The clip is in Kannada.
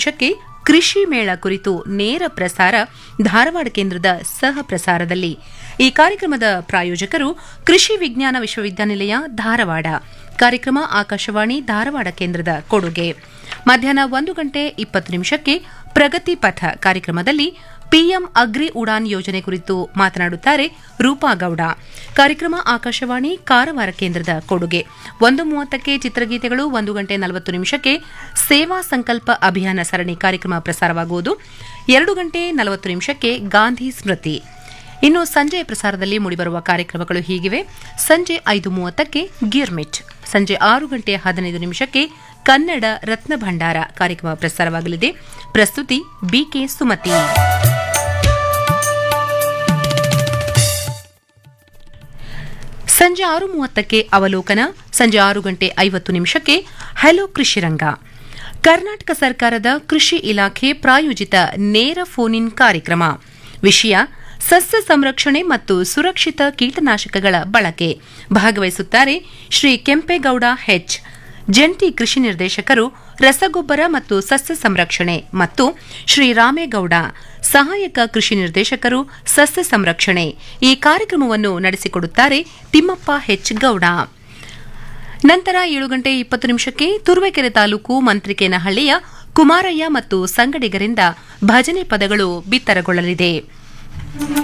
ನಿಮಿಷಕ್ಕೆ ಕೃಷಿ ಮೇಳ ಕುರಿತು ನೇರ ಪ್ರಸಾರ ಧಾರವಾಡ ಕೇಂದ್ರದ ಸಹ ಪ್ರಸಾರದಲ್ಲಿ ಈ ಕಾರ್ಯಕ್ರಮದ ಪ್ರಾಯೋಜಕರು ಕೃಷಿ ವಿಜ್ಞಾನ ವಿಶ್ವವಿದ್ಯಾನಿಲಯ ಧಾರವಾಡ ಕಾರ್ಯಕ್ರಮ ಆಕಾಶವಾಣಿ ಧಾರವಾಡ ಕೇಂದ್ರದ ಕೊಡುಗೆ ಮಧ್ಯಾಹ್ನ ಒಂದು ಗಂಟೆ ಇಪ್ಪತ್ತು ನಿಮಿಷಕ್ಕೆ ಪ್ರಗತಿ ಪಥ ಕಾರ್ಯಕ್ರಮದಲ್ಲಿ ಪಿಎಂ ಅಗ್ರಿ ಉಡಾನ್ ಯೋಜನೆ ಕುರಿತು ಮಾತನಾಡುತ್ತಾರೆ ರೂಪಾ ಗೌಡ ಕಾರ್ಯಕ್ರಮ ಆಕಾಶವಾಣಿ ಕಾರವಾರ ಕೇಂದ್ರದ ಕೊಡುಗೆ ಒಂದು ಮೂವತ್ತಕ್ಕೆ ಚಿತ್ರಗೀತೆಗಳು ಒಂದು ಗಂಟೆ ನಲವತ್ತು ನಿಮಿಷಕ್ಕೆ ಸೇವಾ ಸಂಕಲ್ಪ ಅಭಿಯಾನ ಸರಣಿ ಕಾರ್ಯಕ್ರಮ ಪ್ರಸಾರವಾಗುವುದು ಎರಡು ಗಂಟೆ ನಲವತ್ತು ನಿಮಿಷಕ್ಕೆ ಗಾಂಧಿ ಸ್ಮೃತಿ ಇನ್ನು ಸಂಜೆಯ ಪ್ರಸಾರದಲ್ಲಿ ಮೂಡಿಬರುವ ಕಾರ್ಯಕ್ರಮಗಳು ಹೀಗಿವೆ ಸಂಜೆ ಐದು ಮೂವತ್ತಕ್ಕೆ ಗಿರ್ಮಿಟ್ ಸಂಜೆ ಆರು ಗಂಟೆ ಹದಿನೈದು ನಿಮಿಷಕ್ಕೆ ಕನ್ನಡ ರತ್ನ ಭಂಡಾರ ಕಾರ್ಯಕ್ರಮ ಪ್ರಸಾರವಾಗಲಿದೆ ಪ್ರಸ್ತುತಿ ಬಿಕೆ ಸುಮತಿ ಸಂಜೆ ಆರು ಮೂವತ್ತಕ್ಕೆ ಅವಲೋಕನ ಸಂಜೆ ಆರು ಗಂಟೆ ಐವತ್ತು ನಿಮಿಷಕ್ಕೆ ಹಲೋ ಕೃಷಿರಂಗ ಕರ್ನಾಟಕ ಸರ್ಕಾರದ ಕೃಷಿ ಇಲಾಖೆ ಪ್ರಾಯೋಜಿತ ನೇರ ಫೋನ್ ಇನ್ ಕಾರ್ಯಕ್ರಮ ವಿಷಯ ಸಸ್ಯ ಸಂರಕ್ಷಣೆ ಮತ್ತು ಸುರಕ್ಷಿತ ಕೀಟನಾಶಕಗಳ ಬಳಕೆ ಭಾಗವಹಿಸುತ್ತಾರೆ ಶ್ರೀ ಕೆಂಪೇಗೌಡ ಹೆಚ್ ಜಂಟಿ ಕೃಷಿ ನಿರ್ದೇಶಕರು ರಸಗೊಬ್ಬರ ಮತ್ತು ಸಸ್ಯ ಸಂರಕ್ಷಣೆ ಮತ್ತು ಶ್ರೀ ರಾಮೇಗೌಡ ಸಹಾಯಕ ಕೃಷಿ ನಿರ್ದೇಶಕರು ಸಸ್ಯ ಸಂರಕ್ಷಣೆ ಈ ಕಾರ್ಯಕ್ರಮವನ್ನು ನಡೆಸಿಕೊಡುತ್ತಾರೆ ತಿಮ್ಮಪ್ಪ ಹೆಚ್ ಗೌಡ ನಂತರ ಏಳು ಗಂಟೆ ಇಪ್ಪತ್ತು ನಿಮಿಷಕ್ಕೆ ತುರುವೇಕೆರೆ ತಾಲೂಕು ಮಂತ್ರಿಕೇನಹಳ್ಳಿಯ ಕುಮಾರಯ್ಯ ಮತ್ತು ಸಂಗಡಿಗರಿಂದ ಭಜನೆ ಪದಗಳು ಬಿತ್ತರಗೊಳ್ಳಲಿದೆ